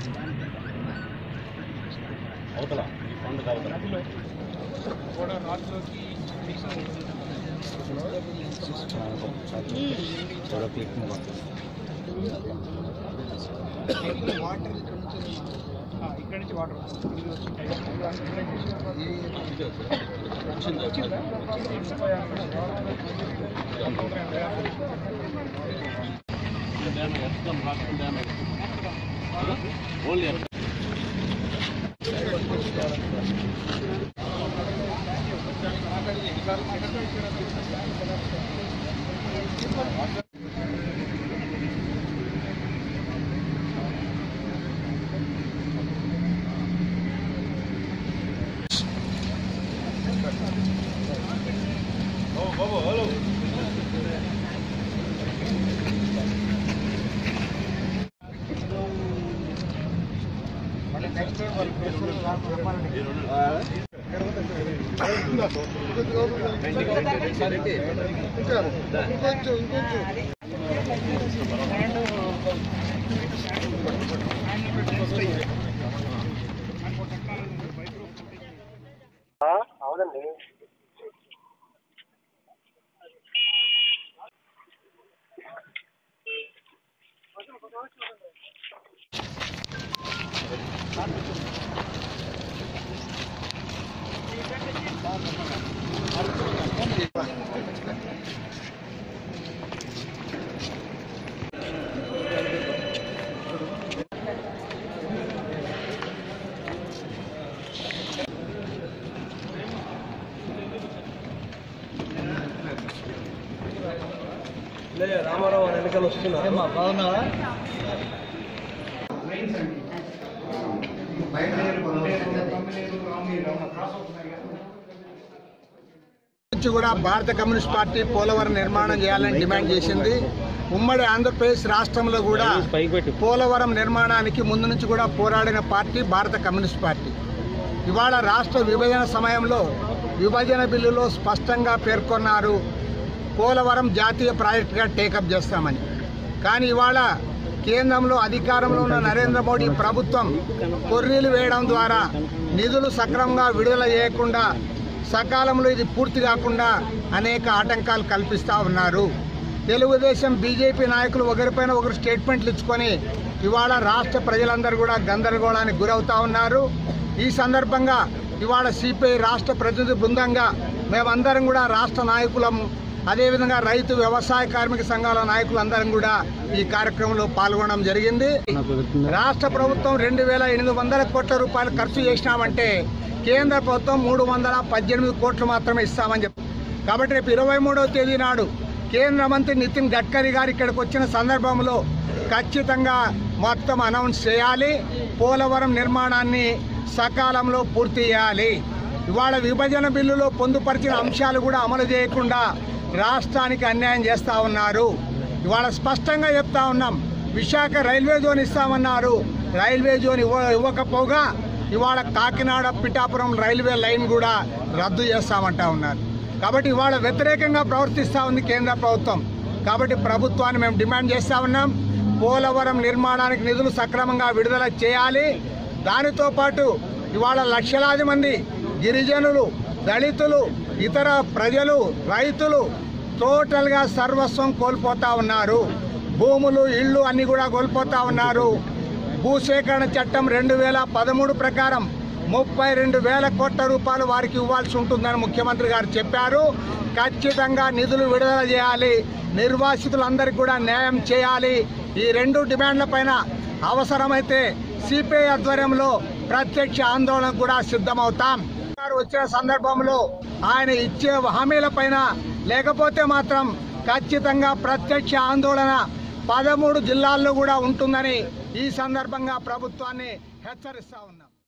అవతల ఈ పండుగ అవతల కూడా నార్త్లోకి వాటర్ ఇక్కడ నుంచి ఆ, ఇక్కడ నుంచి వాటర్ వస్తుంది ఇది వచ్చి వచ్చిందా? డ్యామ్ ఎక్కడ రాష్ట్రం డ్యామ్ ఓన్లీ ఎక్కడ అవునండి రామారావు ఎన్నికలు వస్తున్నారు బాగున్నావా నుంచి కూడా భారత కమ్యూనిస్ట్ పార్టీ పోలవరం నిర్మాణం చేయాలని డిమాండ్ చేసింది ఉమ్మడి ఆంధ్రప్రదేశ్ రాష్ట్రంలో కూడా పోలవరం నిర్మాణానికి ముందు నుంచి కూడా పోరాడిన పార్టీ భారత కమ్యూనిస్ట్ పార్టీ ఇవాళ రాష్ట్ర విభజన సమయంలో విభజన బిల్లులో స్పష్టంగా పేర్కొన్నారు పోలవరం జాతీయ ప్రాజెక్టుగా టేకప్ చేస్తామని కానీ ఇవాళ కేంద్రంలో అధికారంలో ఉన్న నరేంద్ర మోడీ ప్రభుత్వం కొర్రీలు వేయడం ద్వారా నిధులు సక్రమంగా విడుదల చేయకుండా సకాలంలో ఇది పూర్తి కాకుండా అనేక ఆటంకాలు కల్పిస్తూ ఉన్నారు తెలుగుదేశం బీజేపీ నాయకులు ఒకరిపైన ఒకరు స్టేట్మెంట్లు ఇచ్చుకొని ఇవాళ రాష్ట్ర ప్రజలందరూ కూడా గందరగోళానికి గురవుతా ఉన్నారు ఈ సందర్భంగా ఇవాళ సిపిఐ రాష్ట్ర ప్రతినిధి బృందంగా మేమందరం కూడా రాష్ట్ర నాయకులం అదేవిధంగా రైతు వ్యవసాయ కార్మిక సంఘాల నాయకులందరం కూడా ఈ కార్యక్రమంలో పాల్గొనడం జరిగింది రాష్ట్ర ప్రభుత్వం రెండు వేల ఎనిమిది వందల కోట్ల రూపాయలు ఖర్చు చేసినామంటే కేంద్ర ప్రభుత్వం మూడు వందల పద్దెనిమిది కోట్లు మాత్రమే ఇస్తామని చెప్పి కాబట్టి రేపు ఇరవై మూడవ తేదీ నాడు కేంద్ర మంత్రి నితిన్ గడ్కరీ గారు ఇక్కడికి వచ్చిన సందర్భంలో ఖచ్చితంగా మొత్తం అనౌన్స్ చేయాలి పోలవరం నిర్మాణాన్ని సకాలంలో పూర్తి చేయాలి ఇవాళ విభజన బిల్లులో పొందుపరిచిన అంశాలు కూడా అమలు చేయకుండా రాష్ట్రానికి అన్యాయం చేస్తా ఉన్నారు ఇవాళ స్పష్టంగా చెప్తా ఉన్నాం విశాఖ రైల్వే జోన్ ఇస్తామన్నారు రైల్వే జోన్ ఇవ్వ ఇవ్వకపోగా ఇవాళ కాకినాడ పిఠాపురం రైల్వే లైన్ కూడా రద్దు చేస్తామంటా ఉన్నారు కాబట్టి ఇవాళ వ్యతిరేకంగా ప్రవర్తిస్తూ ఉంది కేంద్ర ప్రభుత్వం కాబట్టి ప్రభుత్వాన్ని మేము డిమాండ్ చేస్తా ఉన్నాం పోలవరం నిర్మాణానికి నిధులు సక్రమంగా విడుదల చేయాలి దానితో పాటు ఇవాళ లక్షలాది మంది గిరిజనులు దళితులు ఇతర ప్రజలు రైతులు టోటల్గా సర్వస్వం కోల్పోతా ఉన్నారు భూములు ఇళ్ళు అన్ని కూడా కోల్పోతా ఉన్నారు భూసేకరణ చట్టం రెండు వేల పదమూడు ప్రకారం ముప్పై రెండు వేల కోట్ల రూపాయలు వారికి ఇవ్వాల్సి ఉంటుందని ముఖ్యమంత్రి గారు చెప్పారు ఖచ్చితంగా నిధులు విడుదల చేయాలి నిర్వాసితులందరికీ కూడా న్యాయం చేయాలి ఈ రెండు డిమాండ్ల పైన అవసరమైతే సిపిఐ ఆధ్వర్యంలో ప్రత్యక్ష ఆందోళన కూడా సిద్ధమవుతాం గారు వచ్చిన సందర్భంలో ఆయన ఇచ్చే హామీల పైన లేకపోతే మాత్రం ఖచ్చితంగా ప్రత్యక్ష ఆందోళన పదమూడు జిల్లాల్లో కూడా ఉంటుందని ఈ సందర్భంగా ప్రభుత్వాన్ని హెచ్చరిస్తా ఉన్నాం